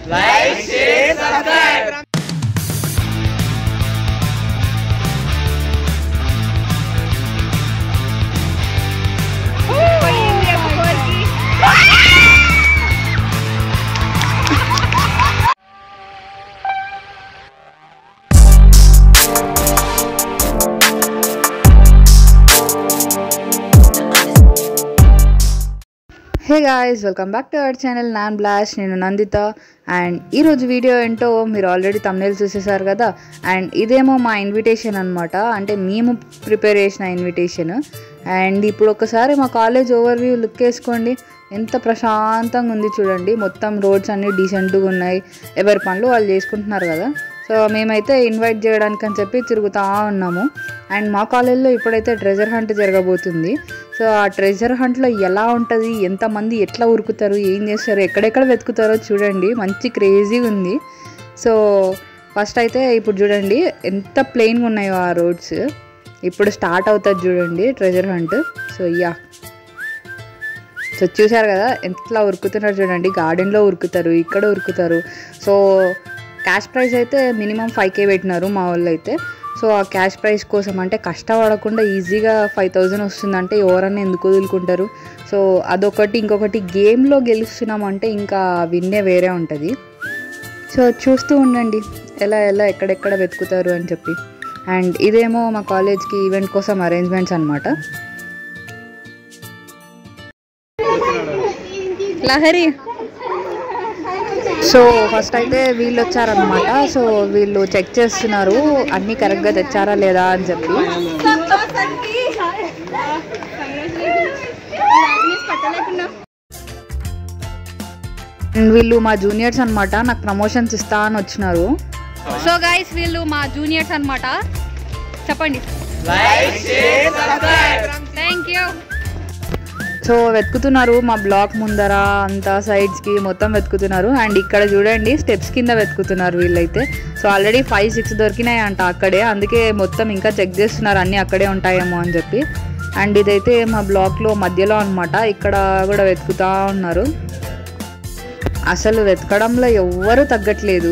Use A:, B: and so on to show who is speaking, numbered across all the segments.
A: hey guys welcome back to our channel నాన్ బ్లాష్ నేను నందిత అండ్ ఈరోజు వీడియో ఏంటో మీరు ఆల్రెడీ తమిళ చూసేసారు కదా అండ్ ఇదేమో మా ఇన్విటేషన్ అనమాట అంటే మేము ప్రిపేర్ చేసిన ఇన్విటేషన్ అండ్ ఇప్పుడు ఒకసారి మా కాలేజ్ ఓవర్ వ్యూ లుక్ వేసుకోండి ఎంత ప్రశాంతంగా ఉంది చూడండి మొత్తం రోడ్స్ అన్నీ డీసెంట్గా ఉన్నాయి ఎవరి పనులు వాళ్ళు చేసుకుంటున్నారు కదా సో మేమైతే ఇన్వైట్ చేయడానికి అని చెప్పి తిరుగుతూ ఉన్నాము అండ్ మా కాలేజ్లో ఇప్పుడైతే ట్రెజర్ హంట్ జరగబోతుంది సో ఆ ట్రెజర్ హంట్లో ఎలా ఉంటుంది ఎంతమంది ఎట్లా ఉరుకుతారు ఏం చేస్తారు ఎక్కడెక్కడ వెతుకుతారో చూడండి మంచి క్రేజీగా ఉంది సో ఫస్ట్ అయితే ఇప్పుడు చూడండి ఎంత ప్లెయిన్గా ఉన్నాయో ఆ రోడ్స్ ఇప్పుడు స్టార్ట్ అవుతుంది చూడండి treasure hunt so yeah so చూశారు కదా ఎట్లా ఉరుకుతున్నారు చూడండి గార్డెన్లో ఉరుకుతారు ఇక్కడ ఉరుకుతారు సో క్యాష్ ప్రైస్ అయితే మినిమం ఫైవ్ కే పెట్టినారు మా వాళ్ళు అయితే సో ఆ క్యాష్ ప్రైస్ కోసం అంటే కష్టపడకుండా ఈజీగా ఫైవ్ థౌజండ్ వస్తుందంటే ఎవరన్నా ఎందుకు వదులుకుంటారు సో అదొకటి ఇంకొకటి గేమ్లో గెలుస్తున్నామంటే ఇంకా విన్నే వేరే ఉంటుంది సో చూస్తూ ఉండండి ఎలా ఎలా ఎక్కడెక్కడ వెతుకుతారు అని చెప్పి అండ్ ఇదేమో మా కాలేజ్కి ఈవెంట్ కోసం అరేంజ్మెంట్స్ అనమాట లహరి సో ఫస్ట్ అయితే వీళ్ళు వచ్చారనమాట సో వీళ్ళు చెక్ చేస్తున్నారు అన్నీ కరెక్ట్గా తెచ్చారా లేదా అని చెప్పి And వీళ్ళు మా జూనియర్స్ అన్నమాట నాకు ప్రమోషన్స్ ఇస్తా అని వచ్చినారు
B: సో గైస్ వీళ్ళు మా జూనియర్స్ అన్నమాట చెప్పండి థ్యాంక్ యూ
A: సో వెతుకుతున్నారు మా బ్లాక్ ముందర అంతా సైడ్స్కి మొత్తం వెతుకుతున్నారు అండ్ ఇక్కడ చూడండి స్టెప్స్ కింద వెతుకుతున్నారు వీళ్ళైతే సో ఆల్రెడీ ఫైవ్ సిక్స్ దొరికినాయి అంట అక్కడే అందుకే మొత్తం ఇంకా చెక్ చేస్తున్నారు అన్నీ అక్కడే ఉంటాయేమో అని చెప్పి అండ్ ఇదైతే మా బ్లాక్లో మధ్యలో అనమాట ఇక్కడ కూడా వెతుకుతా ఉన్నారు అసలు వెతకడంలో ఎవ్వరూ తగ్గట్లేదు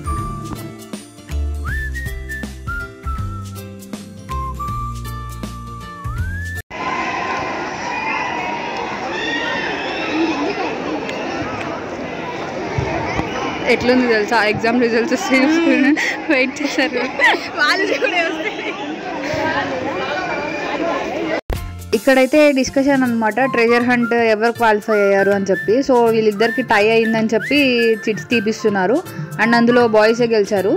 A: ఎట్లుంది తెలుసా ఎగ్జామ్ రిజల్ట్స్ వస్తే వెయిట్ చేశారు
B: వాళ్ళు కూడా వస్తాయి
A: ఇక్కడైతే డిస్కషన్ అనమాట ట్రెజర్ హంట్ ఎవరు క్వాలిఫై అయ్యారు అని చెప్పి సో వీళ్ళిద్దరికి టై అయిందని చెప్పి చిట్స్ తీపిస్తున్నారు అండ్ అందులో బాయ్సే గెలిచారు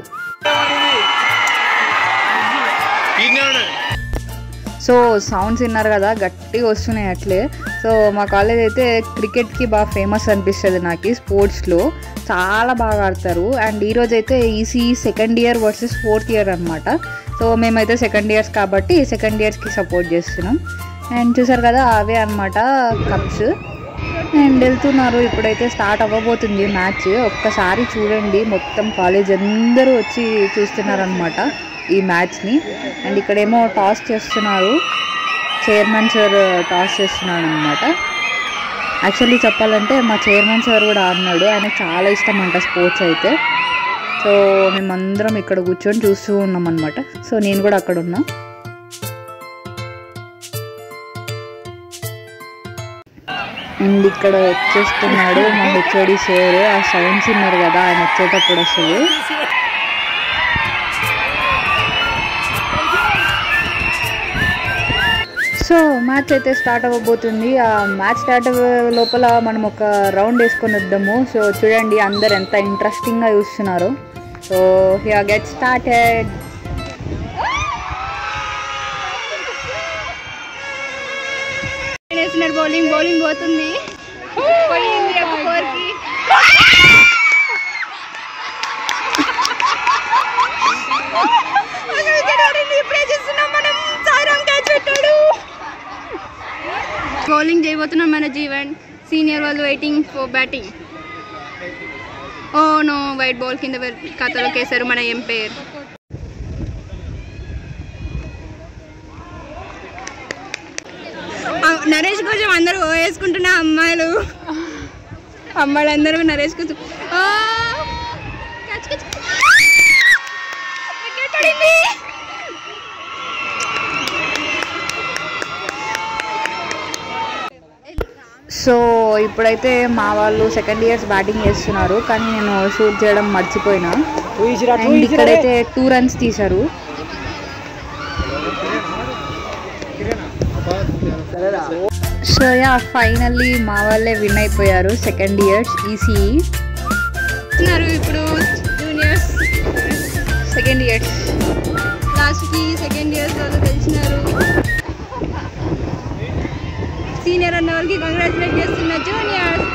A: సో సౌండ్స్ విన్నారు కదా గట్టిగా వస్తున్నాయి అట్లే సో మా కాలేజ్ అయితే క్రికెట్కి బాగా ఫేమస్ అనిపిస్తుంది నాకు స్పోర్ట్స్లో చాలా బాగా ఆడతారు అండ్ ఈరోజు అయితే EC second year versus fourth year అనమాట సో మేమైతే సెకండ్ ఇయర్స్ కాబట్టి సెకండ్ ఇయర్స్కి సపోర్ట్ చేస్తున్నాం అండ్ చూసారు కదా అవే అనమాట కప్స్ అండ్ వెళ్తున్నారు ఇప్పుడైతే స్టార్ట్ అవ్వబోతుంది మ్యాచ్ ఒక్కసారి చూడండి మొత్తం కాలేజ్ అందరూ వచ్చి చూస్తున్నారనమాట ఈ మ్యాచ్ని అండ్ ఇక్కడేమో టాస్ చేస్తున్నారు చైర్మన్ సార్ టాస్ చేస్తున్నాడు అనమాట యాక్చువల్లీ చెప్పాలంటే మా చైర్మన్ సార్ కూడా ఆడినాడు ఆయనకు చాలా ఇష్టం అంట స్పోర్ట్స్ అయితే సో మేమందరం ఇక్కడ కూర్చొని చూస్తూ ఉన్నాం అనమాట సో నేను కూడా అక్కడ ఉన్నా అండ్ ఇక్కడ వచ్చేస్తున్నాడు మా హెచ్ఓడి సార్ ఆ సౌండ్స్ ఉన్నారు కదా ఆయన వచ్చేటప్పుడు అసలు సో మ్యాచ్ అయితే స్టార్ట్ అవ్వబోతుంది ఆ మ్యాచ్ స్టార్ట్ అవ్వే లోపల మనం ఒక రౌండ్ వేసుకొని వద్దాము సో చూడండి అందరు ఎంత ఇంట్రెస్టింగ్గా చూస్తున్నారు సో హియా గెట్ స్టార్టెడ్
B: వేసినాడు బౌలింగ్ బౌలింగ్ పోతుంది పోయింది ఒక ఫోర్కి ఇప్పుడే చూస్తున్నాం మనం సాయిరామ్ క్యాచ్ పెట్టాడు బౌలింగ్ చేయబోతున్నాం మన జీవన్ సీనియర్ వాళ్ళు waiting for batting oh no wide ball కింద వెల్- ఖాతాలోకి వేశారు మన ఎంపైర్ నరేష్ కోసం అందరూ ఓ వేసుకుంటున్న అమ్మాయిలు అమ్మాయిలు అందరూ నరేష్ కోసం ఆ,
A: ఇప్పుడైతే మా వాళ్ళు సెకండ్ ఇయర్స్ బ్యాటింగ్ చేస్తున్నారు కానీ నేను షూట్ చేయడం మర్చిపోయినా అండ్ ఇక్కడైతే టూ రన్స్ తీశారు సో యా ఫైనల్లీ మా వాళ్ళే విన్ అయిపోయారు సెకండ్ ఇయర్స్ ఈసీఈ
B: ఉన్నారు ఇప్పుడు జూనియర్స్
A: సెకండ్ ఇయర్స్
B: లాస్ట్కి సెకండ్ ఇయర్స్ వాళ్ళు తెలిసినారు సీనియర్ అన్న వాళ్ళకి కంగ్రాచులేట్ చేస్తున్నా జూనియర్స్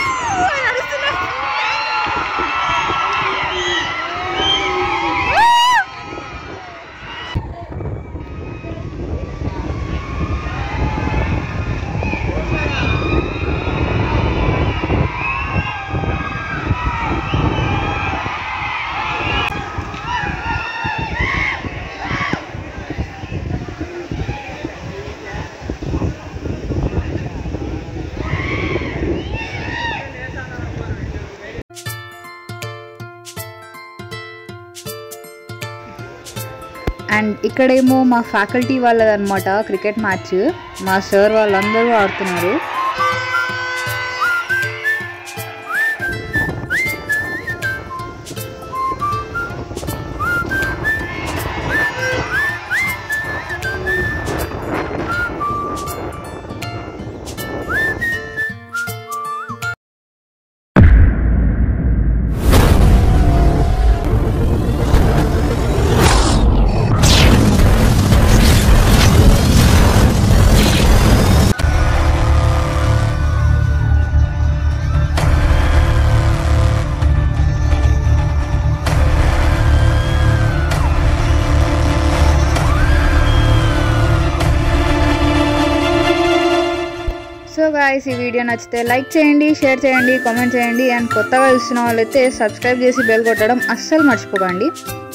A: అండ్ ఇక్కడేమో మా ఫ్యాకల్టీ వాళ్ళదన్నమాట క్రికెట్ మ్యాచ్ మా సార్ వాళ్ళందరూ ఆడుతున్నారు సో గాయస్ ఈ వీడియో నచ్చితే లైక్ చేయండి షేర్ చేయండి కామెంట్ చేయండి అండ్ కొత్తగా చూస్తున్న వాళ్ళైతే సబ్స్క్రైబ్ చేసి బెల్ కొట్టడం అస్సలు మర్చిపోకండి